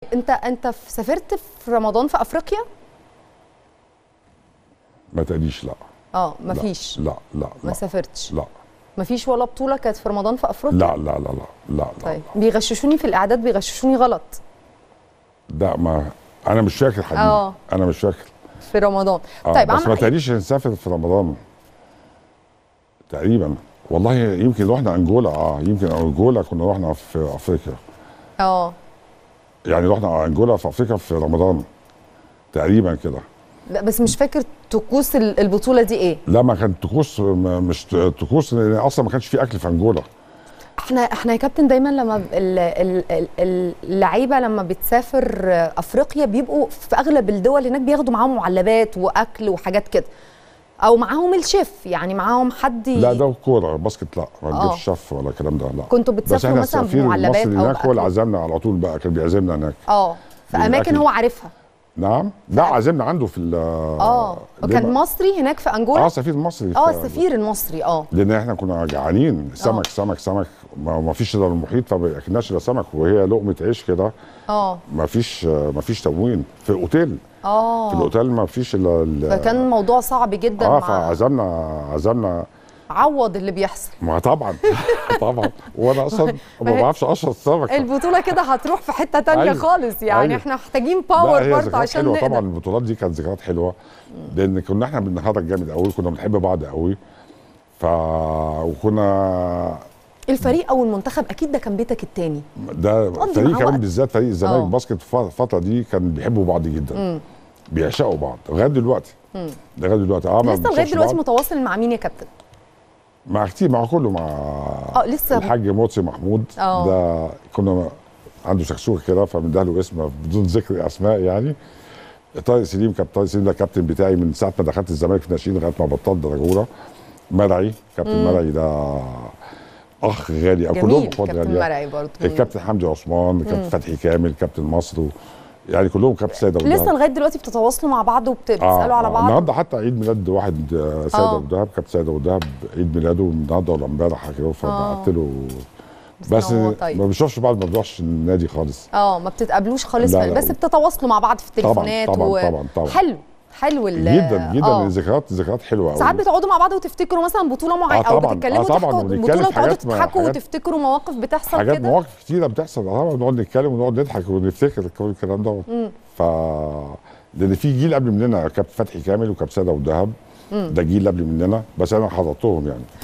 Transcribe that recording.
انت انت في- سافرت في رمضان في افريقيا ما تقليش لا اه لا، مفيش لا لا ما لا سافرتش لا مفيش ولا بطوله كانت في رمضان في افريقيا لا لا لا لا لا لا طيب بيغششوني في الاعداد بيغششوني غلط ده ما انا مش فاكر حبيبي آه. انا مش فاكر في رمضان آه طيب بس ما عم... تقليش نسافر في رمضان تقريبا والله يمكن رحنا انجولا اه يمكن انجولا كنا رحنا في افريقيا اه يعني رحنا انجولا في افريقيا في رمضان تقريبا كده لا بس مش فاكر طقوس ال- البطوله دي ايه لا ما كانت طقوس ما- مش طقوس لان اصلا ما كانش في اكل في انجولا احنا احنا يا كابتن دايما لما ب- ال- ال- ال- اللعيبه لما بتسافر افريقيا بيبقوا في اغلب الدول هناك بياخدوا معاهم معلبات واكل وحاجات كده او معاهم الشيف يعني معاهم حد ي- لا ده كوره باسكت لا ما آه. نجيبش شف ولا الكلام ده لا كنتوا بس بتسافروا احنا مثلا السفير بمعلبات المصري او هناك هو اللي بأكل؟ عزمنا على طول بقى كان بيعزمنا هناك اه في اماكن بالأكل. هو عارفها نعم لا عزمنا عنده في ال اه كان ليه مصري هناك في انجولا اه سفير مصري اه ف- السفير المصري اه لان احنا كنا جعانين سمك سمك سمك ما ما فيش الا المحيط فما اكلناش الا سمك وهي لقمه عيش كده اه ما فيش ما فيش تموين في الاوتيل في اه الاوتيل ما فيش الا ال- فكان موضوع صعب جدا اه مع فعزمنا عزمنا عوض اللي بيحصل ما طبعا طبعا وانا اصلا ما هي- بعرفش اشرب سمك البطوله كده هتروح في حته تانية أيوة. خالص يعني أيوة. احنا محتاجين لا باور هي برضه ذكريات عشان حلوه نقدر طبعا البطولات دي كانت ذكريات حلوه لان كنا احنا بنهرج جامد قوي كنا بنحب بعض قوي ف وكنا الفريق او المنتخب اكيد ده كان بيتك التاني ده تقضي فريق معاه كمان وقت. بالذات فريق الزمالك آه. باسكت في الفتره دي كان بيحبوا بعض جدا بيعشقوا بعض لغايه دلوقتي لغايه دلوقتي اه ما لسه لغايه بنشوفش دلوقتي بعض. متواصل مع مين يا كابتن مع كتير مع كله مع اه لسه الحاج موتسي محمود آه. ده كنا عنده شكشوكه كده فبنده له اسم بدون ذكر اسماء يعني طارق سليم كابتن طارق سليم ده الكابتن بتاعي من ساعه ما دخلت الزمالك في ناشئين لغايه ما بطلت درجه اولى مرعي كابتن مرعي ده اخ غالي كلهم جميل اخوات كابتن غاليه مرعي برضه الكابتن حمدي عثمان الكابتن فتحي كامل كابتن مصر و... يعني كلهم كابتن سيد أبو لسه دهب. لغايه دلوقتي بتتواصلوا مع بعض وبتسالوا على بعض النهارده حتى عيد ميلاد واحد آه، سيد آه. ابو دهب كابتن سيد ابو دهب عيد ميلاده النهارده ولا امبارح كده فبعت له بس بس هو طيب. ما بنشوفش بعض ما بنروحش النادي خالص اه ما بتتقابلوش خالص لا، في- لا. بس بتتواصلوا مع بعض في التليفونات طبعاً، و... طبعاً، طبعاً. حلو حلو ال- جدا جدا آه. الذكريات ذكريات حلوه قوي ساعات بتقعدوا مع بعض وتفتكروا مثلا بطوله معينه آه او طبعاً، بتتكلموا آه طبعاً، تحكوا وبنتكلم بطوله في وتقعدوا حاجات ما- تضحكوا حاجات- وتفتكروا مواقف بتحصل حاجات كده مواقف كتيره بتحصل طبعا بنقعد نتكلم ونقعد نضحك ونفتكر كل الكلام ده ف لان في جيل قبل مننا كابتن فتحي كامل وكابتن سيد ابو دهب ده جيل قبل مننا بس انا حضرتهم يعني